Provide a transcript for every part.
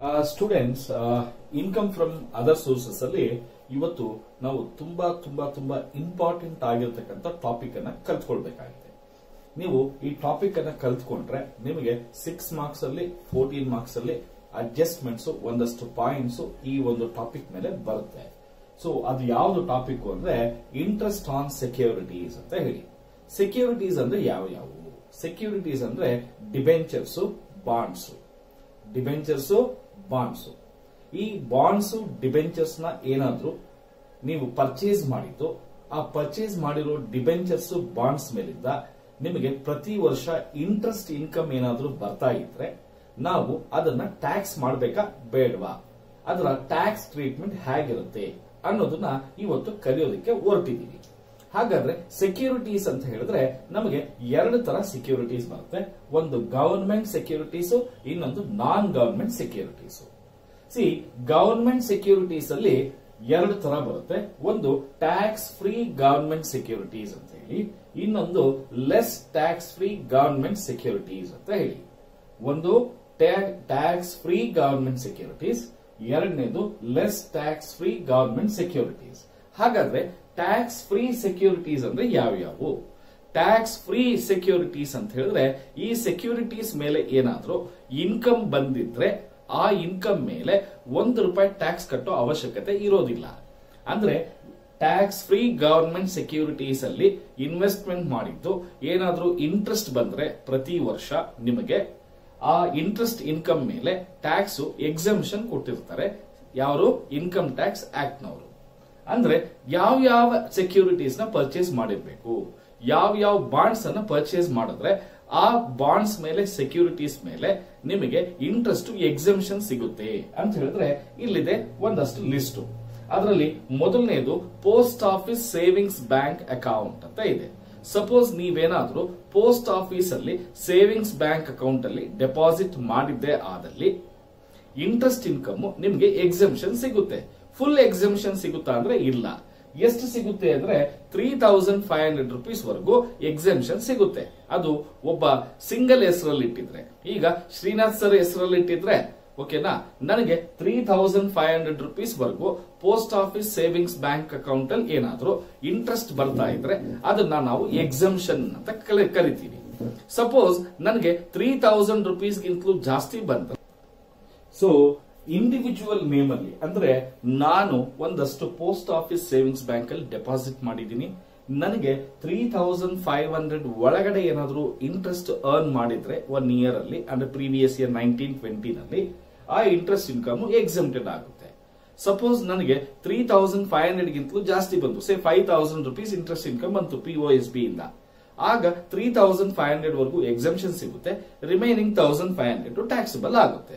students income from other sources ಅಲ್ಲಿ ಇವತ್ತು ನಾವು ತುಂಬಾ ತುಂಬಾ ತುಂಬಾ ಇಂಪಾರ್ಟೆಂಟ್ ಆಗಿರ್ತಕ್ಕಂಥ ಟಾಪಿಕ್ ಅನ್ನ ಕಲ್ತ್ಕೊಳ್ಬೇಕಾಗಿದೆ ನೀವು ಈ ಟಾಪಿಕ್ ಅನ್ನ ಕಲ್ತ್ಕೊಂಡ್ರೆ ನಿಮಗೆ ಸಿಕ್ಸ್ ಮಾರ್ಕ್ಸ್ ಅಲ್ಲಿ ಫೋರ್ಟೀನ್ ಮಾರ್ಕ್ಸ್ ಅಲ್ಲಿ ಅಡ್ಜಸ್ಟ್ಮೆಂಟ್ಸ್ ಒಂದಷ್ಟು ಪಾಯಿಂಟ್ಸ್ ಈ ಒಂದು ಟಾಪಿಕ್ ಮೇಲೆ ಬರುತ್ತೆ ಸೊ ಅದು ಯಾವ್ದು ಟಾಪಿಕ್ ಅಂದ್ರೆ ಇಂಟ್ರೆಸ್ಟ್ ಆನ್ ಸೆಕ್ಯೂರಿಟೀಸ್ ಅಂತ ಹೇಳಿ ಸೆಕ್ಯೂರಿಟೀಸ್ ಅಂದ್ರೆ ಯಾವ ಯಾವುವು ಸೆಕ್ಯೂರಿಟೀಸ್ ಅಂದ್ರೆ ಡಿಬೆಂಚರ್ಸ್ ಬಾಂಡ್ಸ್ ಡಿಬೆಂಚರ್ಸ್ ಬಾಂಡ್ಸ್ ಈ ಬಾಂಡ್ಸ್ ಡಿಬೆಂಚರ್ಸ್ ನ ಏನಾದ್ರೂ ನೀವು ಪರ್ಚೇಸ್ ಮಾಡಿದ್ದು ಆ ಪರ್ಚೇಸ್ ಮಾಡಿರೋ ಡಿಬೆಂಚರ್ಸ್ ಬಾಂಡ್ಸ್ ಮೇಲಿಂದ ನಿಮಗೆ ಪ್ರತಿ ವರ್ಷ ಇಂಟ್ರೆಸ್ಟ್ ಇನ್ಕಮ್ ಏನಾದ್ರೂ ಬರ್ತಾ ಇದ್ರೆ ನಾವು ಅದನ್ನ ಟ್ಯಾಕ್ಸ್ ಮಾಡಬೇಕಾ ಬೇಡವಾ ಅದರ ಟ್ಯಾಕ್ಸ್ ಟ್ರೀಟ್ಮೆಂಟ್ ಹೇಗಿರುತ್ತೆ ಅನ್ನೋದನ್ನ ಇವತ್ತು ಕಲಿಯೋದಕ್ಕೆ ಹೊರಟಿದ್ದೀವಿ ಹಾಗಾದ್ರೆ ಸೆಕ್ಯೂರಿಟೀಸ್ ಅಂತ ಹೇಳಿದ್ರೆ ನಮಗೆ ಎರಡು ತರ ಸೆಕ್ಯೂರಿಟೀಸ್ ಬರುತ್ತೆ ಒಂದು ಗವರ್ಮೆಂಟ್ ಸೆಕ್ಯೂರಿಟೀಸ್ ಇನ್ನೊಂದು ನಾನ್ ಗವರ್ಮೆಂಟ್ ಸೆಕ್ಯೂರಿಟೀಸ್ ಸಿ ಗವರ್ಮೆಂಟ್ ಸೆಕ್ಯೂರಿಟೀಸ್ ಅಲ್ಲಿ ಎರಡು ತರ ಬರುತ್ತೆ ಒಂದು ಟ್ಯಾಕ್ಸ್ ಫ್ರೀ ಗವರ್ಮೆಂಟ್ ಸೆಕ್ಯೂರಿಟೀಸ್ ಅಂತ ಹೇಳಿ ಇನ್ನೊಂದು less tax free government securities ಅಂತ ಹೇಳಿ ಒಂದು ಟ್ಯಾಕ್ಸ್ ಫ್ರೀ ಗವರ್ಮೆಂಟ್ ಸೆಕ್ಯೂರಿಟೀಸ್ ಎರಡನೇದು less tax free government securities ಹಾಗಾದ್ರೆ ಟ್ಯಾಕ್ಸ್ ಫ್ರೀ ಸೆಕ್ಯೂರಿಟೀಸ್ ಅಂದ್ರೆ ಯಾವ್ಯಾವು ಟ್ಯಾಕ್ಸ್ ಫ್ರೀ ಸೆಕ್ಯೂರಿಟೀಸ್ ಅಂತ ಹೇಳಿದ್ರೆ ಈ ಸೆಕ್ಯೂರಿಟೀಸ್ ಮೇಲೆ ಏನಾದ್ರೂ ಇನ್ಕಮ್ ಬಂದಿದ್ರೆ ಆ ಇನ್ಕಮ್ ಮೇಲೆ ಒಂದು ರೂಪಾಯಿ ಟ್ಯಾಕ್ಸ್ ಕಟ್ಟೋ ಅವಶ್ಯಕತೆ ಇರೋದಿಲ್ಲ ಅಂದ್ರೆ ಟ್ಯಾಕ್ಸ್ ಫ್ರೀ ಗವರ್ಮೆಂಟ್ ಸೆಕ್ಯೂರಿಟೀಸ್ ಅಲ್ಲಿ ಇನ್ವೆಸ್ಟ್ಮೆಂಟ್ ಮಾಡಿದ್ದು ಏನಾದ್ರೂ ಇಂಟ್ರೆಸ್ಟ್ ಬಂದ್ರೆ ಪ್ರತಿ ವರ್ಷ ನಿಮಗೆ ಆ ಇಂಟ್ರೆಸ್ಟ್ ಇನ್ಕಮ್ ಮೇಲೆ ಟ್ಯಾಕ್ಸ್ ಎಕ್ಸಂಪ್ಷನ್ ಕೊಟ್ಟಿರ್ತಾರೆ ಯಾರು ಇನ್ಕಮ್ ಟ್ಯಾಕ್ಸ್ ಆಕ್ಟ್ ನವರು ಅಂದ್ರೆ ಯಾವ ಯಾವ ಸೆಕ್ಯೂರಿಟೀಸ್ ನ ಪರ್ಚೇಸ್ ಮಾಡಿರ್ಬೇಕು ಯಾವ ಯಾವ ಬಾಂಡ್ಸ್ ಅನ್ನ ಪರ್ಚೇಸ್ ಮಾಡಿದ್ರೆ ಆ ಬಾಂಡ್ಸ್ ಮೇಲೆ ಸೆಕ್ಯೂರಿಟೀಸ್ ಮೇಲೆ ನಿಮಗೆ ಇಂಟ್ರೆಸ್ಟ್ ಎಕ್ಸಂಪ್ಷನ್ ಸಿಗುತ್ತೆ ಅಂತ ಹೇಳಿದ್ರೆ ಇಲ್ಲಿದೆ ಒಂದಷ್ಟು ಲಿಸ್ಟ್ ಅದರಲ್ಲಿ ಮೊದಲನೇದು post office savings bank account ಅಂತ ಇದೆ ಸಪೋಸ್ ನೀವೇನಾದ್ರೂ ಪೋಸ್ಟ್ ಆಫೀಸ್ ಅಲ್ಲಿ ಸೇವಿಂಗ್ಸ್ ಬ್ಯಾಂಕ್ ಅಕೌಂಟ್ ಅಲ್ಲಿ ಡೆಪಾಸಿಟ್ ಮಾಡಿದ್ದೇ ಆದಲ್ಲಿ ಇಂಟ್ರೆಸ್ಟ್ ಇನ್ಕಮ್ ನಿಮ್ಗೆ ಎಕ್ಸಂಪ್ಷನ್ ಸಿಗುತ್ತೆ ಫುಲ್ ಎಕ್ಸಂಪ್ಷನ್ ಸಿಗುತ್ತಾ ಅಂದ್ರೆ ಇಲ್ಲ ಎಷ್ಟು ಸಿಗುತ್ತೆ ಅಂದ್ರೆ three thousand five hundred rupees ವರೆಗೂ ಎಕ್ಸಂಪ್ಷನ್ ಸಿಗುತ್ತೆ ಅದು ಒಬ್ಬ ಸಿಂಗಲ್ ಹೆಸರಲ್ಲಿ ಇಟ್ಟಿದ್ರೆ ಈಗ ಶ್ರೀನಾಥ್ ಸರ್ ಹೆಸರಲ್ಲಿ ಇಟ್ಟಿದ್ರೆ ಓಕೆನಾ ನನಗೆ three thousand five hundred rupees ವರೆಗೂ post office savings bank account ಅಲ್ಲಿ ಏನಾದ್ರೂ ಇಂಟ್ರೆಸ್ಟ್ ಬರ್ತಾ ಇದ್ರೆ ಅದನ್ನ ನಾವು ಎಕ್ಸಂಪ್ಷನ್ ಅಂತ ಕರಿತೀವಿ ಸಪೋಸ್ ನನಗೆ ತ್ರೀ ತೌಸಂಡ್ ರುಪೀಸ್ ಗಿಂತಲೂ ಜಾಸ್ತಿ ಬಂತ ಸೊ ಇಂಡಿವಿಜುವಲ್ ನೇಮ್ ಅಲ್ಲಿ ಅಂದ್ರೆ ನಾನು ಒಂದಷ್ಟು ಪೋಸ್ಟ್ ಆಫೀಸ್ ಸೇವಿಂಗ್ಸ್ ಬ್ಯಾಂಕ್ ಅಲ್ಲಿ ಡೆಪಾಸಿಟ್ ಮಾಡಿದ್ದೀನಿ ನನಗೆ ತ್ರೀ ತೌಸಂಡ್ ಫೈವ್ ಹಂಡ್ರೆಡ್ ಒಳಗಡೆ ಏನಾದರೂ ಇಂಟ್ರೆಸ್ಟ್ ಅರ್ನ್ ಮಾಡಿದ್ರೆ ಒನ್ ಇಯರ್ ಅಲ್ಲಿ ಅಂದ್ರೆ ಪ್ರೀವಿಯಸ್ ಇಯರ್ ನೈನ್ಟೀನ್ ಟ್ವೆಂಟಿ ನಲ್ಲಿ ಆ ಇಂಟ್ರೆಸ್ಟ್ ಇನ್ಕಮ್ ಎಕ್ಸಮ್ಟೆಡ್ ಆಗುತ್ತೆ ಸಪೋಸ್ ನನಗೆ ತ್ರೀ ತೌಸಂಡ್ ಫೈವ್ ಹಂಡ್ರೆಡ್ ಗಿಂತಲೂ ಜಾಸ್ತಿ ಬಂತು say five thousand rupees interest income ಬಂತು ಪಿ ಒ ಎಸ್ ಬಿ ಇಂದ ಆಗ ತ್ರೀ ತೌಸಂಡ್ ಫೈವ್ ಹಂಡ್ರೆಡ್ ವರೆಗೂ ಎಕ್ಸಮ್ಷನ್ ಸಿಗುತ್ತೆ remaining thousand five hundred taxable ಆಗುತ್ತೆ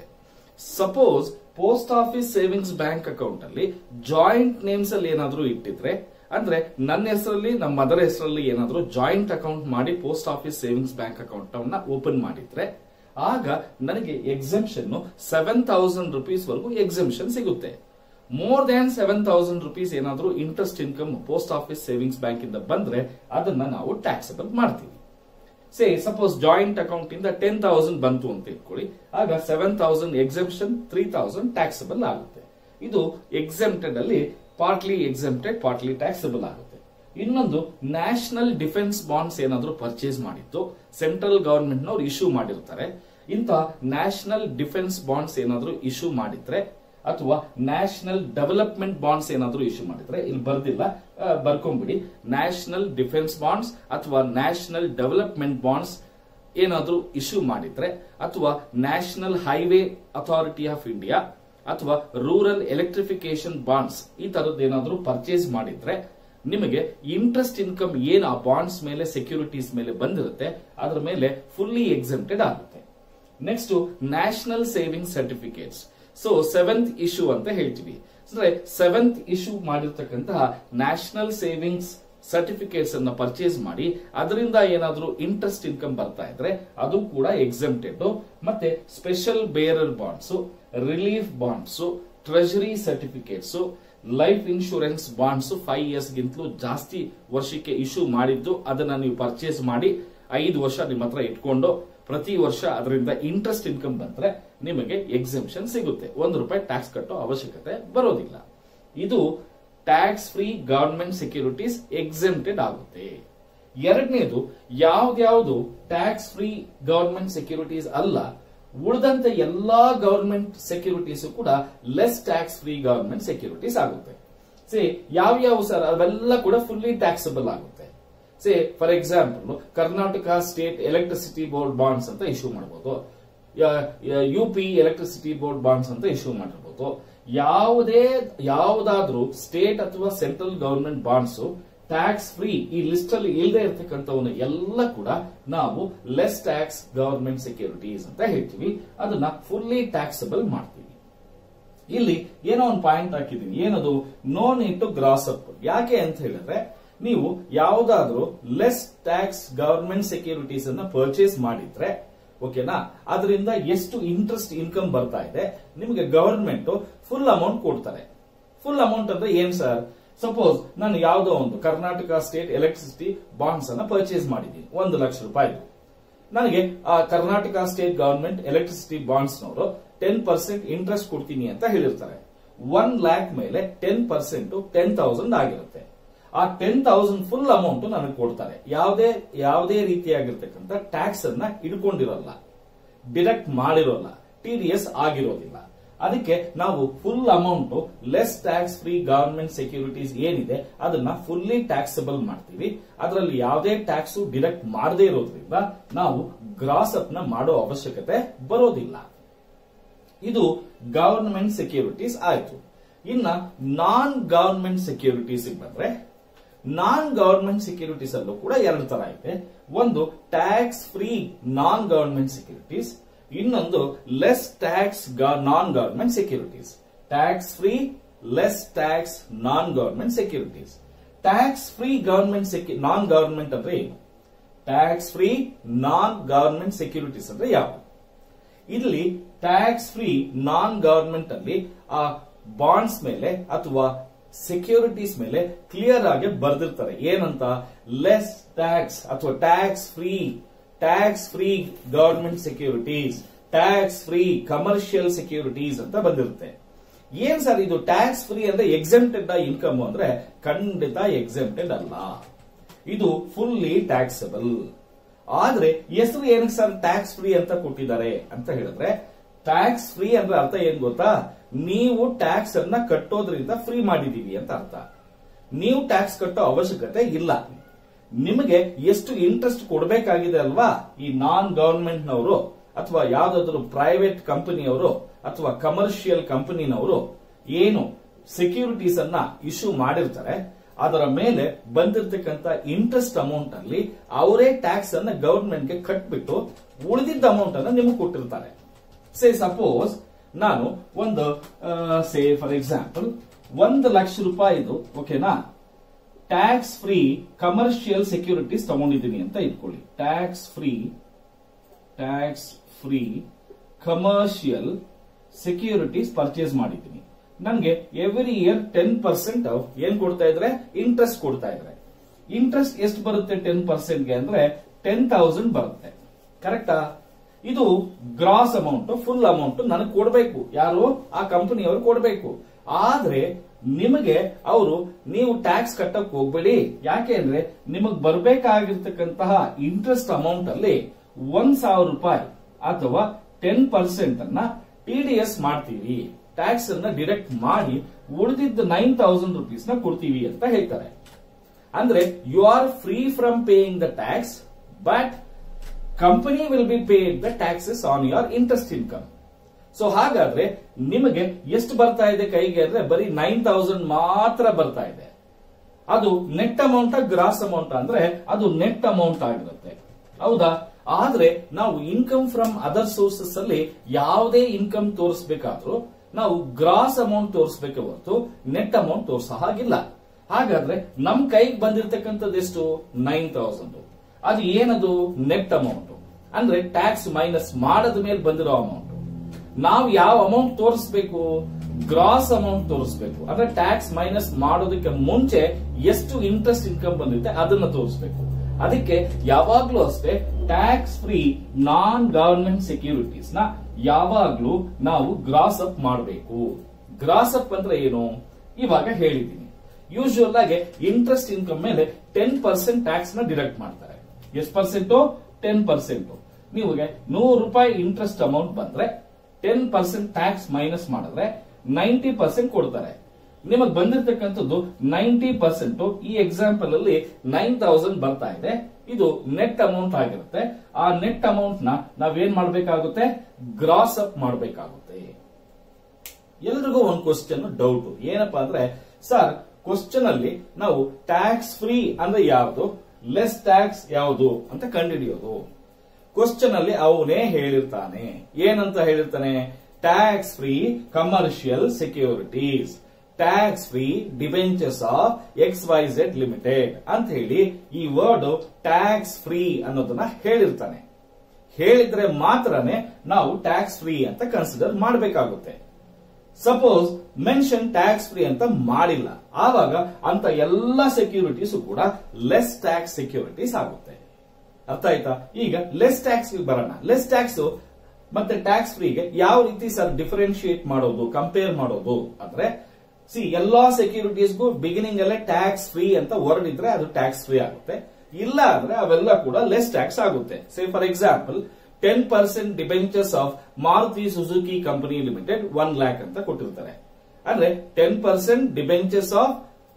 suppose post office savings bank account ಅಲ್ಲಿ ಜಾಯಿಂಟ್ ನೇಮ್ಸ್ ಅಲ್ಲಿ ಏನಾದ್ರೂ ಇಟ್ಟಿದ್ರೆ ಅಂದ್ರೆ ನನ್ನ ಹೆಸರಲ್ಲಿ ನಮ್ಮ ಮದರ್ ಹೆಸರಲ್ಲಿ ಏನಾದ್ರೂ ಜಾಯಿಂಟ್ ಅಕೌಂಟ್ ಮಾಡಿ post office savings bank account ಅನ್ನ ಓಪನ್ ಮಾಡಿದ್ರೆ ಆಗ ನನಗೆ ಎಕ್ಸಂಪ್ಷನ್ ಸೆವೆನ್ ತೌಸಂಡ್ ರುಪೀಸ್ ವರೆಗೂ ಎಕ್ಸಂಪ್ಷನ್ ಸಿಗುತ್ತೆ more than seven thousand rupees ಏನಾದ್ರೂ interest income post office savings bank ಇಂದ ಬಂದ್ರೆ ಅದನ್ನ ನಾವು ಟ್ಯಾಕ್ಸಬಲ್ ಮಾಡ್ತೀವಿ ಸೇ ಸಪೋಸ್ ಜಾಯಿಂಟ್ ಅಕೌಂಟ್ ಇಂದ ಟೆನ್ ತೌಸಂಡ್ ಬಂತು ಅಂತ ಇಟ್ಕೊಳ್ಳಿ ಆಗ seven thousand exemption three thousand taxable ಆಗುತ್ತೆ ಇದು ಎಕ್ಸೆಂಪ್ಟೆಡ್ ಅಲ್ಲಿ ಪಾರ್ಟ್ಲಿ ಎಕ್ಸೆಂಪ್ಟೆಡ್ ಪಾರ್ಟ್ಲಿ ಟ್ಯಾಕ್ಸಬಲ್ ಆಗುತ್ತೆ ಇನ್ನೊಂದು ನ್ಯಾಷನಲ್ ಡಿಫೆನ್ಸ್ ಬಾಂಡ್ಸ್ ಏನಾದ್ರೂ ಪರ್ಚೇಸ್ ಮಾಡಿದ್ದು ಸೆಂಟ್ರಲ್ ಗವರ್ಮೆಂಟ್ ನವರು ಇಶ್ಯೂ ಮಾಡಿರ್ತಾರೆ ಇಂತ ನ್ಯಾಷನಲ್ ಡಿಫೆನ್ಸ್ ಬಾಂಡ್ಸ್ ಏನಾದ್ರೂ ಇಶ್ಯೂ ಮಾಡಿದ್ರೆ ಅಥವಾ ನ್ಯಾಷನಲ್ ಡೆವಲಪ್ಮೆಂಟ್ ಬಾಂಡ್ಸ್ ಏನಾದ್ರೂ ಇಶ್ಯೂ ಮಾಡಿದ್ರೆ ಇಲ್ಲಿ ಬರ್ದಿಲ್ಲ ಬರ್ಕೊಂಡ್ಬಿಡಿ ನ್ಯಾಷನಲ್ ಡಿಫೆನ್ಸ್ ಬಾಂಡ್ಸ್ ಅಥವಾ ನ್ಯಾಷನಲ್ ಡೆವಲಪ್ಮೆಂಟ್ ಬಾಂಡ್ಸ್ ಏನಾದ್ರೂ ಇಶ್ಯೂ ಮಾಡಿದ್ರೆ ಅಥವಾ national highway authority of India ಅಥವಾ ರೂರಲ್ ಎಲೆಕ್ಟ್ರಿಫಿಕೇಶನ್ ಬಾಂಡ್ಸ್ ಈ ತರದ್ದು ಏನಾದ್ರೂ ಪರ್ಚೇಸ್ ಮಾಡಿದ್ರೆ ನಿಮಗೆ ಇಂಟ್ರೆಸ್ಟ್ ಇನ್ಕಮ್ ಏನ್ ಆ ಬಾಂಡ್ಸ್ ಮೇಲೆ ಸೆಕ್ಯೂರಿಟೀಸ್ ಮೇಲೆ ಬಂದಿರುತ್ತೆ ಅದರ ಮೇಲೆ ಫುಲ್ಲಿ ಎಕ್ಸೆಂಪ್ಟೆಡ್ ಆಗುತ್ತೆ next national saving certificates so seventh issue ಅಂತ ಹೇಳ್ತೀವಿ ಅಂದ್ರೆ ಸೆವೆಂತ್ ಇಶ್ಯೂ ಮಾಡಿರ್ತಕ್ಕಂತಹ ನ್ಯಾಷನಲ್ ಸೇವಿಂಗ್ಸ್ ಸರ್ಟಿಫಿಕೇಟ್ಸ್ ಅನ್ನ ಪರ್ಚೇಸ್ ಮಾಡಿ ಅದರಿಂದ ಏನಾದ್ರೂ ಇಂಟ್ರೆಸ್ಟ್ ಇನ್ಕಮ್ ಬರ್ತಾ ಇದ್ರೆ ಅದು ಕೂಡ ಎಕ್ಸೆಂಪ್ಟೆಡ್ ಮತ್ತೆ special bearer bonds relief bonds treasury certificates life insurance bonds five years ಗಿಂತಲೂ ಜಾಸ್ತಿ ವರ್ಷಕ್ಕೆ ಇಶ್ಯೂ ಮಾಡಿದ್ದು ಅದನ್ನ ನೀವು ಪರ್ಚೇಸ್ ಮಾಡಿ ಐದು ವರ್ಷ ನಿಮ್ಮ ಹತ್ರ ಇಟ್ಕೊಂಡು ಪ್ರತಿ ವರ್ಷ ಅದರಿಂದ ಇಂಟ್ರೆಸ್ಟ್ ಇನ್ಕಮ್ ಬಂದ್ರೆ ನಿಮಗೆ ಎಕ್ಸಿಬಿಷನ್ ಸಿಗುತ್ತೆ ಒಂದು ರೂಪಾಯಿ ಟ್ಯಾಕ್ಸ್ ಕಟ್ಟೋ ಅವಶ್ಯಕತೆ ಬರೋದಿಲ್ಲ ಇದು tax free government securities exempted ಆಗುತ್ತೆ ಎರಡನೇದು ಯಾವ್ದ್ಯಾವ್ದು ಟ್ಯಾಕ್ಸ್ ಫ್ರೀ ಗವರ್ಮೆಂಟ್ ಸೆಕ್ಯೂರಿಟೀಸ್ ಅಲ್ಲ ಉಳಿದಂತೆ ಎಲ್ಲಾ ಗವರ್ಮೆಂಟ್ ಸೆಕ್ಯೂರಿಟೀಸ್ ಕೂಡ less tax free government securities ಆಗುತ್ತೆ ಸೇ ಯಾವ ಸರ್ ಅವೆಲ್ಲ ಕೂಡ ಫುಲ್ಲಿ ಟ್ಯಾಕ್ಸಬಲ್ ಆಗುತ್ತೆ say for example Karnataka state electricity board bonds ಅಂತ ಇಶ್ಯೂ ಮಾಡಬಹುದು U P electricity board bonds ಅಂತ ಇಶ್ಯೂ ಮಾಡಿರ್ಬೋದು ಯಾವುದೇ ಯಾವುದಾದ್ರೂ ಸ್ಟೇಟ್ ಅಥವಾ central government bonds tax free ಈ ಲಿಸ್ಟ್ ಅಲ್ಲಿ ಇಲ್ಲದೆ ಇರ್ತಕ್ಕಂಥವನ್ನ ಎಲ್ಲ ಕೂಡ ನಾವು ಲೆಸ್ ಟ್ಯಾಕ್ಸ್ ಗವರ್ಮೆಂಟ್ ಸೆಕ್ಯೂರಿಟೀಸ್ ಅಂತ ಹೇಳ್ತೀವಿ ಅದನ್ನ ಫುಲ್ಲಿ ಟ್ಯಾಕ್ಸಬಲ್ ಮಾಡ್ತೀವಿ ಇಲ್ಲಿ ಏನೋ ಒಂದು ಪಾಯಿಂಟ್ ಹಾಕಿದೀನಿ ಏನದು no need to gross up ಯಾಕೆ ಅಂತ ಹೇಳಿದ್ರೆ ನೀವು ಯಾವುದಾದ್ರೂ ಲೆಸ್ ಟ್ಯಾಕ್ಸ್ ಗವರ್ಮೆಂಟ್ ಸೆಕ್ಯೂರಿಟೀಸ್ ಅನ್ನ ಪರ್ಚೇಸ್ ಮಾಡಿದ್ರೆ ಓಕೆನಾ ಅದರಿಂದ ಎಷ್ಟು ಇಂಟ್ರೆಸ್ಟ್ ಇನ್ಕಮ್ ಬರ್ತಾ ಇದೆ ನಿಮಗೆ ಗವರ್ಮೆಂಟ್ ಫುಲ್ ಅಮೌಂಟ್ ಕೊಡ್ತಾರೆ ಫುಲ್ ಅಮೌಂಟ್ ಅಂದ್ರೆ ಏನ್ ಸರ್ ಸಪೋಸ್ ನಾನು ಯಾವುದೋ ಒಂದು ಕರ್ನಾಟಕ ಸ್ಟೇಟ್ ಎಲೆಕ್ಟ್ರಿಸಿಟಿ ಬಾಂಡ್ಸ್ ಅನ್ನ ಪರ್ಚೇಸ್ ಮಾಡಿದ್ದೀನಿ ಒಂದು ಲಕ್ಷ ರೂಪಾಯಿ ನನಗೆ ಆ Karnataka state government electricity bonds ನವರು ಟೆನ್ ಪರ್ಸೆಂಟ್ ಇಂಟ್ರೆಸ್ಟ್ ಕೊಡ್ತೀನಿ ಅಂತ ಹೇಳಿರ್ತಾರೆ ಒನ್ ಲ್ಯಾಕ್ ಮೇಲೆ ಟೆನ್ ಪರ್ಸೆಂಟ್ ಟೆನ್ ತೌಸಂಡ್ ಆಗಿರುತ್ತೆ ಆ ಟೆನ್ ತೌಸಂಡ್ ಫುಲ್ ಅಮೌಂಟ್ ನನಗೆ ಕೊಡ್ತಾರೆ ಯಾವುದೇ ಯಾವುದೇ ರೀತಿಯಾಗಿರ್ತಕ್ಕಂಥ ಟ್ಯಾಕ್ಸ್ ಅನ್ನ ಇಟ್ಕೊಂಡಿರಲ್ಲ ಡಿಡಕ್ಟ್ ಮಾಡಿರೋಲ್ಲ ಟಿ ಡಿ ಎಸ್ ಆಗಿರೋದಿಲ್ಲ ಅದಕ್ಕೆ ನಾವು full amount less tax free government securities ಏನಿದೆ ಅದನ್ನ ಫುಲ್ಲಿ ಟ್ಯಾಕ್ಸಬಲ್ ಮಾಡ್ತೀವಿ ಅದರಲ್ಲಿ ಯಾವುದೇ ಟ್ಯಾಕ್ಸ್ ಡಿಡಕ್ಟ್ ಮಾಡದೇ ಇರೋದ್ರಿಂದ ನಾವು ಗ್ರಾಸ್ ಅಪ್ ನ ಮಾಡೋ ಅವಶ್ಯಕತೆ ಬರೋದಿಲ್ಲ ಇದು ಗವರ್ಮೆಂಟ್ ಸೆಕ್ಯೂರಿಟೀಸ್ ಆಯ್ತು ಇನ್ನ ನಾನ್ ಗವರ್ಮೆಂಟ್ ಸೆಕ್ಯೂರಿಟೀಸ್ ಬಂದ್ರೆ ನಾನ್ ಗವರ್ಮೆಂಟ್ ಸೆಕ್ಯೂರಿಟೀಸ್ ಅಲ್ಲೂ ಕೂಡ ಎರಡು ತರ ಇದೆ ಒಂದು tax free non government securities ಇನ್ನೊಂದು less tax non government securities tax free less tax non government securities tax free government non government ಅಂದ್ರೆ ಏನು tax free non government securities ಅಂದ್ರೆ ಯಾವ ಇಲ್ಲಿ ಟ್ಯಾಕ್ಸ್ ಫ್ರೀ ನಾನ್ ಗವರ್ಮೆಂಟ್ ಅಲ್ಲಿ ಆ bonds ಮೇಲೆ ಅಥವಾ ಸೆಕ್ಯೂರಿಟೀಸ್ ಮೇಲೆ ಕ್ಲಿಯರ್ ಆಗಿ ಬರ್ದಿರ್ತಾರೆ ಏನಂತ ಲೆಸ್ ಟ್ಯಾಕ್ಸ್ ಅಥವಾ tax free tax free government securities tax free commercial securities ಅಂತ ಬಂದಿರುತ್ತೆ ಏನ್ ಸರ್ ಇದು ಟ್ಯಾಕ್ಸ್ ಫ್ರೀ ಅಂದ್ರೆ ಎಕ್ಸೆಂಪ್ಟೆಡ್ ಇನ್ಕಮ್ ಅಂದ್ರೆ ಖಂಡಿತ ಎಕ್ಸೆಂಪ್ಟೆಡ್ ಅಲ್ಲ ಇದು ಫುಲ್ಲಿ ಟ್ಯಾಕ್ಸಬಲ್ ಆದ್ರೆ ಹೆಸರು ಏನಕ್ಕೆ ಸರ್ ಟ್ಯಾಕ್ಸ್ ಫ್ರೀ ಅಂತ ಕೊಟ್ಟಿದ್ದಾರೆ ಅಂತ ಹೇಳಿದ್ರೆ ಟ್ಯಾಕ್ಸ್ ಫ್ರೀ ಅಂದ್ರೆ ಅರ್ಥ ಏನ್ ಗೊತ್ತಾ ನೀವು ಟ್ಯಾಕ್ಸ್ ಅನ್ನ ಕಟ್ಟೋದ್ರಿಂದ ಫ್ರೀ ಮಾಡಿದೀವಿ ಅಂತ ಅರ್ಥ ನೀವು ಟ್ಯಾಕ್ಸ್ ಕಟ್ಟೋ ಅವಶ್ಯಕತೆ ಇಲ್ಲ ನಿಮಗೆ ಎಷ್ಟು ಇಂಟ್ರೆಸ್ಟ್ ಕೊಡಬೇಕಾಗಿದೆ ಅಲ್ವಾ ಈ ನಾನ್ ಗವರ್ಮೆಂಟ್ ನವರು ಅಥವಾ ಯಾವ್ದಾದ್ರು ಪ್ರೈವೇಟ್ ಕಂಪನಿಯವರು ಅಥವಾ ಕಮರ್ಷಿಯಲ್ ಕಂಪನಿನವರು ಏನು ಸೆಕ್ಯೂರಿಟೀಸ್ ಅನ್ನ ಇಶ್ಯೂ ಮಾಡಿರ್ತಾರೆ ಅದರ ಮೇಲೆ ಬಂದಿರತಕ್ಕಂತ ಇಂಟ್ರೆಸ್ಟ್ ಅಮೌಂಟ್ ಅಲ್ಲಿ ಅವರೇ ಟ್ಯಾಕ್ಸ್ ಅನ್ನ ಗವರ್ಮೆಂಟ್ಗೆ ಕಟ್ಬಿಟ್ಟು ಉಳಿದಿದ್ದ ಅಮೌಂಟ್ ಅನ್ನ ನಿಮಗೆ ಕೊಟ್ಟಿರ್ತಾರೆ ಸೇ ಸಪೋಸ್ ನಾನು ಒಂದು ಸೇ ಫಾರ್ ಎಕ್ಸಾಂಪಲ್ ಒಂದು ಲಕ್ಷ ರೂಪಾಯಿದು ಓಕೆನಾ ಟ್ಯಾಕ್ಸ್ ಫ್ರೀ ಕಮರ್ಷಿಯಲ್ ಸೆಕ್ಯೂರಿಟೀಸ್ ತಗೊಂಡಿದ್ದೀನಿ ಅಂತ ಇಟ್ಕೊಳ್ಳಿ tax free tax free commercial securities purchase ಮಾಡಿದ್ದೀನಿ ನನಗೆ ಎವ್ರಿ ಇಯರ್ ಟೆನ್ ಪರ್ಸೆಂಟ್ ಏನ್ ಕೊಡ್ತಾ ಇದ್ರೆ ಇಂಟ್ರೆಸ್ಟ್ ಕೊಡ್ತಾ ಇದ್ರೆ ಇಂಟ್ರೆಸ್ಟ್ ಎಷ್ಟು ಬರುತ್ತೆ ಟೆನ್ ಪರ್ಸೆಂಟ್ಗೆ ಅಂದ್ರೆ ಟೆನ್ ತೌಸಂಡ್ ಬರುತ್ತೆ ಕರೆಕ್ಟಾ ಇದು ಗ್ರಾಸ್ ಅಮೌಂಟ್ ಫುಲ್ ಅಮೌಂಟ್ ನನಗೆ ಕೊಡಬೇಕು ಯಾರು ಆ ಕಂಪನಿಯವರು ಕೊಡಬೇಕು ಆದ್ರೆ ನಿಮಗೆ ಅವರು ನೀವು ಟ್ಯಾಕ್ಸ್ ಕಟ್ಟಕ್ ಹೋಗ್ಬೇಡಿ ಯಾಕೆ ಅಂದ್ರೆ ನಿಮಗ್ ಬರ್ಬೇಕಾಗಿರ್ತಕ್ಕಂತಹ ಇಂಟ್ರೆಸ್ಟ್ ಅಮೌಂಟ್ ಅಲ್ಲಿ ಒಂದ್ ಸಾವಿರ ರೂಪಾಯಿ ಅಥವಾ ಟೆನ್ ಪರ್ಸೆಂಟ್ ಅನ್ನ ಟಿ ಡಿ ಎಸ್ ಮಾಡ್ತೀವಿ ಟ್ಯಾಕ್ಸ್ ಅನ್ನ ಡಿರೆಕ್ಟ್ ಮಾಡಿ ಉಳಿದಿದ್ದ ನೈನ್ ತೌಸಂಡ್ ರುಪೀಸ್ ನ ಕೊಡ್ತೀವಿ ಅಂತ ಹೇಳ್ತಾರೆ ಅಂದ್ರೆ you are free from paying the tax but company will be paid the taxes on your interest income so ಹಾಗಾದ್ರೆ ನಿಮಗೆ ಎಷ್ಟು ಬರ್ತಾ ಇದೆ ಕೈಗೆ ಅಂದ್ರೆ ಬರೀ ನೈನ್ ತೌಸಂಡ್ ಮಾತ್ರ ಬರ್ತಾ ಇದೆ ಅದು ನೆಟ್ ಅಮೌಂಟ್ ಗ್ರಾಸ್ ಅಮೌಂಟ್ ಅಂದ್ರೆ ಅದು ನೆಟ್ ಅಮೌಂಟ್ ಆಗಿರುತ್ತೆ ಹೌದಾ ಆದ್ರೆ ನಾವು ಇನ್ಕಮ್ ಫ್ರಮ್ ಅದರ್ ಸೋರ್ಸಸ್ ಅಲ್ಲಿ ಯಾವುದೇ ಇನ್ಕಮ್ ತೋರಿಸಬೇಕಾದ್ರೂ ನಾವು ಗ್ರಾಸ್ ಅಮೌಂಟ್ ತೋರಿಸಬೇಕೆ ಹೊರತು ನೆಟ್ ಅಮೌಂಟ್ ತೋರಿಸೋ ಹಾಗಿಲ್ಲ ಹಾಗಾದ್ರೆ ನಮ್ ಕೈಗೆ ಬಂದಿರತಕ್ಕಂಥದ್ದು ಎಷ್ಟು ನೈನ್ ತೌಸಂಡ್ ಅದು ಏನದು ನೆಟ್ ಅಮೌಂಟ್ ಅಂದ್ರೆ ಟ್ಯಾಕ್ಸ್ ಮೈನಸ್ ಮಾಡದ ಮೇಲೆ ಬಂದಿರೋ ಅಮೌಂಟ್ ನಾವು ಯಾವ ಅಮೌಂಟ್ ತೋರಿಸಬೇಕು ಗ್ರಾಸ್ ಅಮೌಂಟ್ ತೋರಿಸಬೇಕು ಅಂದ್ರೆ ಟ್ಯಾಕ್ಸ್ ಮೈನಸ್ ಮಾಡೋದಕ್ಕೆ ಮುಂಚೆ ಎಷ್ಟು ಇಂಟ್ರೆಸ್ಟ್ ಇನ್ಕಮ್ ಬಂದಿರುತ್ತೆ ಅದನ್ನ ತೋರಿಸಬೇಕು ಅದಕ್ಕೆ ಯಾವಾಗ್ಲೂ ಅಷ್ಟೇ tax free non government securities ನ ಯಾವಾಗ್ಲೂ ನಾವು ಗ್ರಾಸ್ ಅಪ್ ಮಾಡಬೇಕು ಗ್ರಾಸ್ ಅಪ್ ಅಂದ್ರೆ ಏನು ಇವಾಗ ಹೇಳಿದ್ದೀನಿ ಯೂಶುವಲ್ ಆಗಿ ಇಂಟ್ರೆಸ್ಟ್ ಇನ್ಕಮ್ ಮೇಲೆ ಟೆನ್ ಪರ್ಸೆಂಟ್ ಟ್ಯಾಕ್ಸ್ ನ ಡಿಡಕ್ಟ್ ಮಾಡ್ತಾರೆ ಎಷ್ಟು ಪರ್ಸೆಂಟ್ ಟೆನ್ ಪರ್ಸೆಂಟ್ ನಿಮಗೆ ನೂರು ರೂಪಾಯಿ ಇಂಟ್ರೆಸ್ಟ್ ಅಮೌಂಟ್ ಬಂದ್ರೆ ಟೆನ್ ಪರ್ಸೆಂಟ್ ಟ್ಯಾಕ್ಸ್ ಮೈನಸ್ ಮಾಡಿದ್ರೆ ನೈಂಟಿ ಪರ್ಸೆಂಟ್ ಕೊಡ್ತಾರೆ ನಿಮಗೆ ಬಂದಿರತಕ್ಕಂಥದ್ದು ನೈಂಟಿ ಪರ್ಸೆಂಟ್ ಈ ಎಕ್ಸಾಂಪಲ್ ಅಲ್ಲಿ ನೈನ್ ತೌಸಂಡ್ ಬರ್ತಾ ಇದೆ ಇದು ನೆಟ್ ಅಮೌಂಟ್ ಆಗಿರುತ್ತೆ ಆ ನೆಟ್ ಅಮೌಂಟ್ ನ ನಾವೇನ್ ಮಾಡಬೇಕಾಗುತ್ತೆ ಗ್ರಾಸ್ ಅಪ್ ಮಾಡಬೇಕಾಗುತ್ತೆ ಎಲ್ರಿಗೂ ಒಂದು ಕ್ವಶನ್ ಡೌಟ್ ಏನಪ್ಪಾ ಅಂದ್ರೆ ಸರ್ ಕ್ವಶನ್ ಅಲ್ಲಿ ನಾವು ಟ್ಯಾಕ್ಸ್ ಫ್ರೀ ಅಂದ್ರೆ ಯಾವುದು ಲೆಸ್ ಟ್ಯಾಕ್ಸ್ ಯಾವುದು ಅಂತ ಕಂಡುಹಿಡಿಯೋದು ಕ್ವಶನ್ ಅಲ್ಲಿ ಅವನೇ ಹೇಳಿರ್ತಾನೆ ಏನಂತ ಹೇಳಿರ್ತಾನೆ tax free commercial securities tax free debentures of X Y Z limited ಅಂತ ಹೇಳಿ ಈ ವರ್ಡ್ ಟ್ಯಾಕ್ಸ್ ಫ್ರೀ ಅನ್ನೋದನ್ನ ಹೇಳಿರ್ತಾನೆ ಹೇಳಿದ್ರೆ ಮಾತ್ರನೇ ನಾವು ಟ್ಯಾಕ್ಸ್ ಫ್ರೀ ಅಂತ ಕನ್ಸಿಡರ್ ಮಾಡಬೇಕಾಗುತ್ತೆ ಸಪೋಸ್ ಮೆನ್ಷನ್ ಟ್ಯಾಕ್ಸ್ ಫ್ರೀ ಅಂತ ಮಾಡಿಲ್ಲ ಆವಾಗ ಅಂತ ಎಲ್ಲ ಸೆಕ್ಯೂರಿಟೀಸ್ ಕೂಡ ಲೆಸ್ ಟ್ಯಾಕ್ಸ್ ಸೆಕ್ಯೂರಿಟೀಸ್ ಆಗುತ್ತೆ ಅರ್ಥ ಆಯ್ತಾ ಈಗ ಲೆಸ್ ಟ್ಯಾಕ್ಸ್ ಬರೋಣ ಲೆಸ್ ಟ್ಯಾಕ್ಸ್ ಮತ್ತೆ ಟ್ಯಾಕ್ಸ್ ಫ್ರೀಗೆ ಯಾವ ರೀತಿ ಸರ್ ಡಿಫರೆನ್ಶಿಯೇಟ್ ಮಾಡೋದು ಕಂಪೇರ್ ಮಾಡೋದು ಅಂದ್ರೆ ಸಿ ಎಲ್ಲಾ ಸೆಕ್ಯೂರಿಟೀಸ್ಗೂ ಬಿಗಿನಿಂಗ್ ಅಲ್ಲೇ ಟ್ಯಾಕ್ಸ್ ಫ್ರೀ ಅಂತ ವರ್ಡ್ ಇದ್ರೆ ಅದು ಟ್ಯಾಕ್ಸ್ ಫ್ರೀ ಆಗುತ್ತೆ ಇಲ್ಲ ಅಂದ್ರೆ ಅವೆಲ್ಲ ಕೂಡ ಲೆಸ್ ಟ್ಯಾಕ್ಸ್ ಆಗುತ್ತೆ say for example ten percent debentures of Maruti Suzuki company limited one lakh ಅಂತ ಕೊಟ್ಟಿರ್ತಾರೆ ಅಂದ್ರೆ ten percent debentures of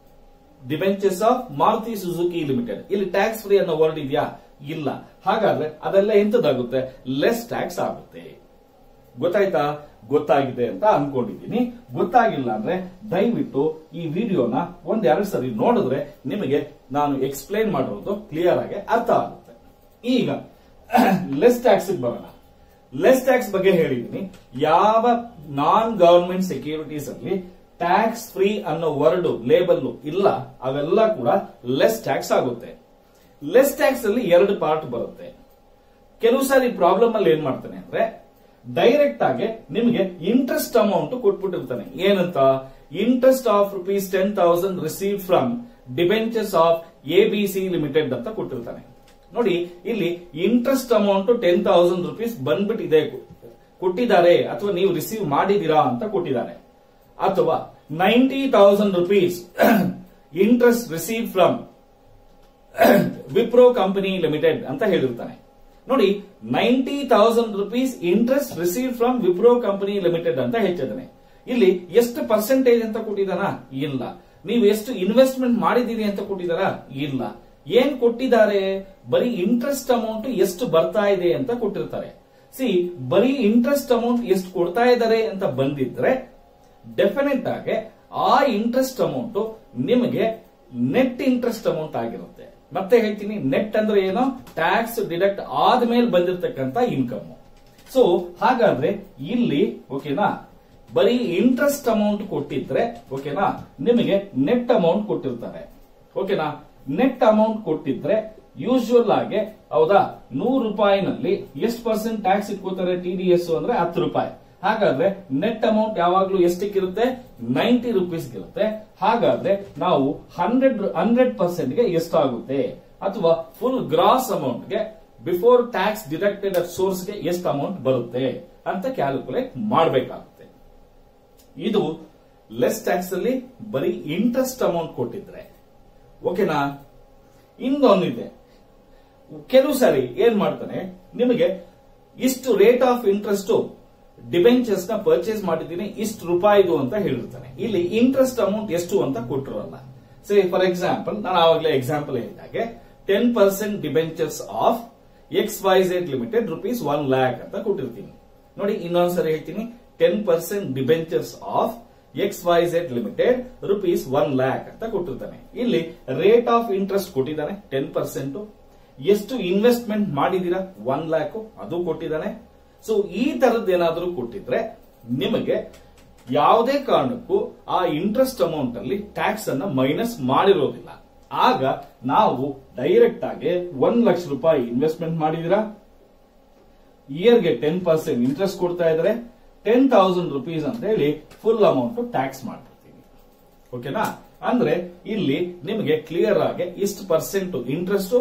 debentures of Maruti Suzuki limited ಇಲ್ಲಿ ಟ್ಯಾಕ್ಸ್ ಫ್ರೀ ಅನ್ನೋ ವರ್ಡ್ ಇದೆಯಾ ಇಲ್ಲ ಹಾಗಾದ್ರೆ ಅದೆಲ್ಲ ಎಂತದಾಗುತ್ತೆ ಲೆಸ್ ಟ್ಯಾಕ್ಸ್ ಆಗುತ್ತೆ ಗೊತ್ತಾಯ್ತಾ ಗೊತ್ತಾಗಿದೆ ಅಂತ ಅನ್ಕೊಂಡಿದ್ದೀನಿ ಗೊತ್ತಾಗಿಲ್ಲ ಅಂದ್ರೆ ದಯವಿಟ್ಟು ಈ ವಿಡಿಯೋನ ಒಂದೆರಡು ಸರಿ ನೋಡಿದ್ರೆ ನಿಮಗೆ ನಾನು ಎಕ್ಸ್ಪ್ಲೈನ್ ಮಾಡಿರೋದು ಕ್ಲಿಯರ್ ಆಗಿ ಅರ್ಥ ಆಗುತ್ತೆ ಈಗ ಲೆಸ್ ಟ್ಯಾಕ್ಸ್ ಬರೋಣ ಲೆಸ್ ಟ್ಯಾಕ್ಸ್ ಬಗ್ಗೆ ಹೇಳಿದ್ದೀನಿ ಯಾವ ನಾನ್ ಗವರ್ಮೆಂಟ್ ಸೆಕ್ಯೂರಿಟೀಸ್ ಅಲ್ಲಿ ಟ್ಯಾಕ್ಸ್ ಫ್ರೀ ಅನ್ನೋ ವರ್ಡ್ ಲೇಬಲ್ ಇಲ್ಲ ಅವೆಲ್ಲ ಕೂಡ ಲೆಸ್ ಟ್ಯಾಕ್ಸ್ ಆಗುತ್ತೆ ಲೆಸ್ ಟ್ಯಾಕ್ಸ್ ಅಲ್ಲಿ ಎರಡು ಪಾರ್ಟ್ ಬರುತ್ತೆ ಕೆಲವು ಸಾರಿ ಪ್ರಾಬ್ಲಮ್ ಅಲ್ಲಿ ಏನ್ ಮಾಡ್ತಾನೆ ಅಂದ್ರೆ ಡೈರೆಕ್ಟ್ ಆಗಿ ನಿಮಗೆ ಇಂಟ್ರೆಸ್ಟ್ ಅಮೌಂಟ್ ಕೊಟ್ಬಿಟ್ಟಿರ್ತಾನೆ ಏನಂತ interest of rupees ten thousand receive from debentures of A B C limited ಅಂತ ಕೊಟ್ಟಿರ್ತಾನೆ ನೋಡಿ ಇಲ್ಲಿ interest amount ten thousand rupees ಬಂದ್ಬಿಟ್ಟಿದೆ ಕೊಟ್ಟಿದ್ದಾರೆ ಅಥವಾ ನೀವು ರಿಸೀವ್ ಮಾಡಿದೀರಾ ಅಂತ ಕೊಟ್ಟಿದ್ದಾರೆ ಅಥವಾ ninety thousand rupees interest receive from Wipro company limited ಅಂತ ಹೇಳಿರ್ತಾನೆ ನೋಡಿ ninety thousand rupees interest receive from Wipro company limited ಅಂತ ಹೆಚ್ಚಿದ್ದಾನೆ ಇಲ್ಲಿ ಎಷ್ಟು ಪರ್ಸೆಂಟೇಜ್ ಅಂತ ಕೊಟ್ಟಿದಾನ ಇಲ್ಲ ನೀವು ಎಷ್ಟು ಇನ್ವೆಸ್ಟ್ಮೆಂಟ್ ಮಾಡಿದೀರಿ ಅಂತ ಕೊಟ್ಟಿದಾರ ಇಲ್ಲ ಏನ್ ಕೊಟ್ಟಿದ್ದಾರೆ ಬರೀ ಇಂಟ್ರೆಸ್ಟ್ ಅಮೌಂಟ್ ಎಷ್ಟು ಬರ್ತಾ ಇದೆ ಅಂತ ಕೊಟ್ಟಿರ್ತಾರೆ ಸಿ ಬರೀ ಇಂಟ್ರೆಸ್ಟ್ ಅಮೌಂಟ್ ಎಷ್ಟು ಕೊಡ್ತಾ ಇದ್ದಾರೆ ಅಂತ ಬಂದಿದ್ರೆ ಡೆಫಿನೆಟ್ ಆಗಿ ಆ ಇಂಟ್ರೆಸ್ಟ್ ಅಮೌಂಟ್ ನಿಮಗೆ ನೆಟ್ ಇಂಟ್ರೆಸ್ಟ್ ಅಮೌಂಟ್ ಆಗಿರುತ್ತೆ ಮತ್ತೆ ಹೇಳ್ತೀನಿ ನೆಟ್ ಅಂದ್ರೆ ಏನು ಟ್ಯಾಕ್ಸ್ ಡಿಡಕ್ಟ್ ಆದ್ಮೇಲೆ ಬಂದಿರತಕ್ಕಂತ ಇನ್ಕಮ್ ಸೊ ಹಾಗಾದ್ರೆ ಇಲ್ಲಿ ಓಕೆನಾ ಬರೀ ಇಂಟ್ರೆಸ್ಟ್ ಅಮೌಂಟ್ ಕೊಟ್ಟಿದ್ರೆ ಓಕೆನಾ ನಿಮಗೆ ನೆಟ್ ಅಮೌಂಟ್ ಕೊಟ್ಟಿರ್ತಾರೆ ಓಕೆನಾ ನೆಟ್ ಅಮೌಂಟ್ ಕೊಟ್ಟಿದ್ರೆ ಯೂಶುವಲ್ ಆಗಿ ಹೌದಾ ನೂರು ರೂಪಾಯಿನಲ್ಲಿ ಎಷ್ಟು ಪರ್ಸೆಂಟ್ ಟ್ಯಾಕ್ಸ್ ಇಟ್ಕೋತಾರೆ ಟಿ ಡಿ ಎಸ್ ಅಂದ್ರೆ ಹತ್ತು ರೂಪಾಯಿ ಹಾಗಾದ್ರೆ ನೆಟ್ ಅಮೌಂಟ್ ಯಾವಾಗ್ಲೂ ಎಷ್ಟಕ್ಕಿರುತ್ತೆ ನೈಂಟಿ ರುಪೀಸ್ ಇರುತ್ತೆ ಹಾಗಾದ್ರೆ ನಾವು ಹಂಡ್ರೆಡ್ ಹಂಡ್ರೆಡ್ ಪರ್ಸೆಂಟ್ ಗೆ ಎಷ್ಟಾಗುತ್ತೆ ಅಥವಾ ಫುಲ್ ಗ್ರಾಸ್ ಅಮೌಂಟ್ ಗೆ ಬಿಫೋರ್ ಟ್ಯಾಕ್ಸ್ ಡಿಡಕ್ಟೆಡ್ ಸೋರ್ಸ್ ಗೆ ಎಷ್ಟು ಅಮೌಂಟ್ ಬರುತ್ತೆ ಅಂತ ಕ್ಯಾಲ್ಕುಲೇಟ್ ಮಾಡಬೇಕಾಗುತ್ತೆ ಇದು ಲೆಸ್ ಟ್ಯಾಕ್ಸ್ ಅಲ್ಲಿ ಬರೀ ಇಂಟ್ರೆಸ್ಟ್ ಅಮೌಂಟ್ ಕೊಟ್ಟಿದ್ರೆ ಓಕೆನಾ ಇನ್ನೊಂದಿದೆ ಕೆಲವು ಸಾರಿ ಏನ್ ಮಾಡ್ತಾನೆ ನಿಮಗೆ ಇಷ್ಟು ರೇಟ್ ಆಫ್ ಇಂಟ್ರೆಸ್ಟ್ ಡಿಬೆಂಚರ್ಸ್ ನ ಪರ್ಚೇಸ್ ಮಾಡಿದ್ದೀನಿ ಇಷ್ಟು ರೂಪಾಯಿದು ಅಂತ ಹೇಳಿರ್ತಾನೆ ಇಲ್ಲಿ ಇಂಟ್ರೆಸ್ಟ್ ಅಮೌಂಟ್ ಎಷ್ಟು ಅಂತ ಕೊಟ್ಟಿರಲ್ಲ ಸೇ ಫಾರ್ ಎಕ್ಸಾಂಪಲ್ ನಾನು ಆವಾಗಲೇ ಎಕ್ಸಾಂಪಲ್ ಹೇಳಿದಾಗೆ ten percent debentures of X Y Z limited rupees one lakh ಅಂತ ಕೊಟ್ಟಿರ್ತೀನಿ ನೋಡಿ ಇನ್ನೊಂದ್ಸರಿ ಹೇಳ್ತೀನಿ ten percent debentures of X Y Z limited rupees one lakh ಅಂತ ಕೊಟ್ಟಿರ್ತಾನೆ ಇಲ್ಲಿ ರೇಟ್ ಆಫ್ ಇಂಟ್ರೆಸ್ಟ್ ಕೊಟ್ಟಿದ್ದಾನೆ ಟೆನ್ ಪರ್ಸೆಂಟ್ ಎಷ್ಟು ಇನ್ವೆಸ್ಟ್ಮೆಂಟ್ ಮಾಡಿದೀರಾ ಒನ್ ಲ್ಯಾಕ್ ಅದು ಕೊಟ್ಟಿದ್ದಾನೆ ಸೊ ಈ ತರದ್ದು ಏನಾದರೂ ಕೊಟ್ಟಿದ್ರೆ ನಿಮಗೆ ಯಾವುದೇ ಕಾರಣಕ್ಕೂ ಆ ಇಂಟ್ರೆಸ್ಟ್ ಅಮೌಂಟ್ ಅಲ್ಲಿ ಟ್ಯಾಕ್ಸ್ ಅನ್ನ ಮೈನಸ್ ಮಾಡಿರೋದಿಲ್ಲ ಆಗ ನಾವು ಡೈರೆಕ್ಟ್ ಆಗಿ ಒಂದ್ ಲಕ್ಷ ರೂಪಾಯಿ ಇನ್ವೆಸ್ಟ್ಮೆಂಟ್ ಮಾಡಿದೀರಾ ಇಯರ್ಗೆ ಟೆನ್ ಪರ್ಸೆಂಟ್ ಇಂಟ್ರೆಸ್ಟ್ ಕೊಡ್ತಾ ಇದ್ರೆ ಟೆನ್ ತೌಸಂಡ್ ರುಪೀಸ್ ಅಂತ ಹೇಳಿ ಫುಲ್ ಅಮೌಂಟ್ ಟ್ಯಾಕ್ಸ್ ಮಾಡ್ಬಿಡ್ತೀವಿ ಓಕೆನಾ ಅಂದ್ರೆ ಇಲ್ಲಿ ನಿಮಗೆ ಕ್ಲಿಯರ್ ಆಗಿ ಇಷ್ಟು ಪರ್ಸೆಂಟ್ ಇಂಟ್ರೆಸ್ಟ್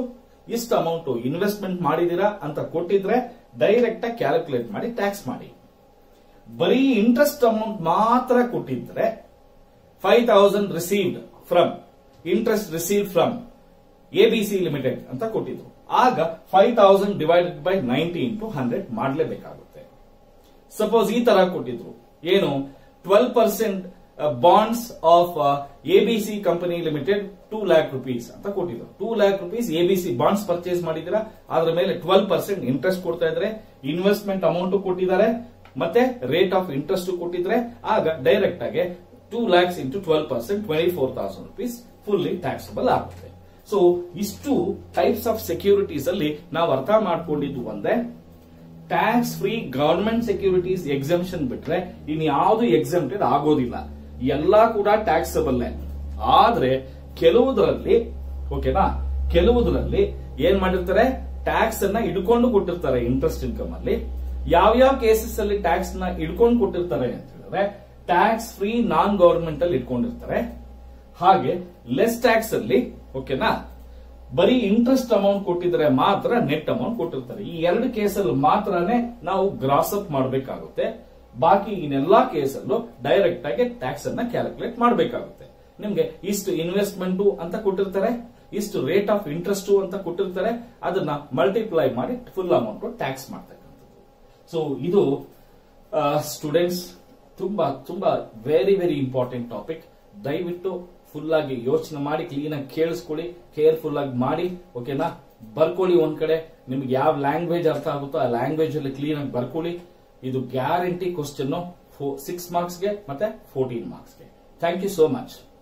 ಇಷ್ಟು ಅಮೌಂಟ್ ಇನ್ವೆಸ್ಟ್ಮೆಂಟ್ ಮಾಡಿದೀರಾ ಅಂತ ಕೊಟ್ಟಿದ್ರೆ ಡೈರೆಕ್ಟ್ ಆಗಿ ಕ್ಯಾಲ್ಕುಲೇಟ್ ಮಾಡಿ ಟ್ಯಾಕ್ಸ್ ಮಾಡಿ ಬರೀ ಇಂಟ್ರೆಸ್ಟ್ ಅಮೌಂಟ್ ಮಾತ್ರ ಕೊಟ್ಟಿದ್ರೆ five thousand received from interest received from ABC limited ಅಂತ ಕೊಟ್ಟಿದ್ರು ಆಗ five thousand divided by ninety into hundred ಮಾಡಲೇಬೇಕಾಗುತ್ತೆ ಸಪೋಸ್ ಈ ತರ ಕೊಟ್ಟಿದ್ರು ಏನು twelve percent bonds of ABC company limited two lakh rupees ಅಂತ ಕೊಟ್ಟಿದ್ರು two lakh rupees ABC bonds purchase ಮಾಡಿದಿರಾ ಅದ್ರ ಮೇಲೆ ಟ್ವೆಲ್ ಪರ್ಸೆಂಟ್ ಇಂಟ್ರೆಸ್ಟ್ ಕೊಡ್ತಾ ಇದ್ರೆ ಇನ್ವೆಸ್ಟ್ಮೆಂಟ್ ಅಮೌಂಟ್ ಕೊಟ್ಟಿದ್ದಾರೆ ಮತ್ತೆ ರೇಟ್ ಆಫ್ ಇಂಟ್ರೆಸ್ಟ್ ಕೊಟ್ಟಿದ್ರೆ ಆಗ ಡೈರೆಕ್ಟ್ ಆಗಿ two lakhs into twelve percent twenty four thousand rupees fully taxable ಆಗುತ್ತೆ ಸೊ ಇಷ್ಟು ಟೈಪ್ಸ್ ಆಫ್ ಸೆಕ್ಯೂರಿಟೀಸ್ ಅಲ್ಲಿ ನಾವು ಅರ್ಥ ಮಾಡ್ಕೊಂಡಿದ್ದು ಒಂದೇ tax free government securities exemption ಬಿಟ್ರೆ ಇನ್ ಯಾವುದು ಎಕ್ಸಂಪ್ಟೆಡ್ ಆಗೋದಿಲ್ಲ ಎಲ್ಲಾ ಕೂಡ ಟ್ಯಾಕ್ಸಬಲ್ ಆದ್ರೆ ಕೆಲವುದರಲ್ಲಿ ಓಕೆನಾ ಕೆಲವುದರಲ್ಲಿ ಏನ್ ಮಾಡಿರ್ತಾರೆ ಟ್ಯಾಕ್ಸ್ ಅನ್ನ ಇಡ್ಕೊಂಡು ಕೊಟ್ಟಿರ್ತಾರೆ ಇಂಟ್ರೆಸ್ಟ್ ಇನ್ಕಮ್ ಅಲ್ಲಿ ಯಾವ್ಯಾವ ಕೇಸಸ್ ಅಲ್ಲಿ ಟ್ಯಾಕ್ಸ್ ನ ಇಡ್ಕೊಂಡು ಕೊಟ್ಟಿರ್ತಾರೆ ಅಂತ ಹೇಳಿದ್ರೆ ಟ್ಯಾಕ್ಸ್ ಫ್ರೀ ನಾನ್ ಗವರ್ಮೆಂಟ್ ಅಲ್ಲಿ ಇಟ್ಕೊಂಡಿರ್ತಾರೆ ಹಾಗೆ ಲೆಸ್ ಟ್ಯಾಕ್ಸ್ ಅಲ್ಲಿ ಓಕೆನಾ ಬರೀ ಇಂಟ್ರೆಸ್ಟ್ ಅಮೌಂಟ್ ಕೊಟ್ಟಿದ್ರೆ ಮಾತ್ರ ನೆಟ್ ಅಮೌಂಟ್ ಕೊಟ್ಟಿರ್ತಾರೆ ಈ ಎರಡು ಕೇಸಲ್ಲಿ ಮಾತ್ರನೇ ನಾವು ಗ್ರಾಸ್ ಅಪ್ ಮಾಡಬೇಕಾಗುತ್ತೆ ಬಾಕಿ ಇನ್ನೆಲ್ಲಾ ಕೇಸಲ್ಲೂ ಡೈರೆಕ್ಟ್ ಆಗಿ ಟ್ಯಾಕ್ಸ್ ಅನ್ನ ಕ್ಯಾಲ್ಕುಲೇಟ್ ಮಾಡಬೇಕಾಗುತ್ತೆ ನಿಮ್ಗೆ ಇಷ್ಟು ಇನ್ವೆಸ್ಟ್ಮೆಂಟ್ ಅಂತ ಕೊಟ್ಟಿರ್ತಾರೆ ಇಷ್ಟು ರೇಟ್ ಆಫ್ ಇಂಟ್ರೆಸ್ಟ್ ಅಂತ ಕೊಟ್ಟಿರ್ತಾರೆ ಅದನ್ನ ಮಲ್ಟಿಪ್ಲೈ ಮಾಡಿ ಫುಲ್ ಅಮೌಂಟ್ ಟ್ಯಾಕ್ಸ್ ಮಾಡ್ತಕ್ಕಂಥದ್ದು ಸೊ ಇದು ಸ್ಟೂಡೆಂಟ್ಸ್ ತುಂಬಾ ತುಂಬಾ ವೆರಿ ವೆರಿ ಇಂಪಾರ್ಟೆಂಟ್ ಟಾಪಿಕ್ ದಯವಿಟ್ಟು ಫುಲ್ ಆಗಿ ಯೋಚನೆ ಮಾಡಿ ಕ್ಲೀನ್ ಆಗಿ ಕೇಳಿಸ್ಕೊಳ್ಳಿ ಕೇರ್ಫುಲ್ ಆಗಿ ಮಾಡಿ ಓಕೆನಾ ಬರ್ಕೊಳ್ಳಿ ಒಂದ್ ಕಡೆ ನಿಮ್ಗೆ ಯಾವ ಲ್ಯಾಂಗ್ವೇಜ್ ಅರ್ಥ ಆಗುತ್ತೋ ಆ ಲ್ಯಾಂಗ್ವೇಜ್ ಅಲ್ಲಿ ಕ್ಲೀನ್ ಆಗಿ ಬರ್ಕೊಳ್ಳಿ ಇದು ಗ್ಯಾರಂಟಿ ಕ್ವಶನ್ ಸಿಕ್ಸ್ ಮಾರ್ಕ್ಸ್ಗೆ ಮತ್ತೆ ಫೋರ್ಟೀನ್ ಮಾರ್ಕ್ಸ್ಗೆ ಥ್ಯಾಂಕ್ ಯು ಸೋ ಮಚ್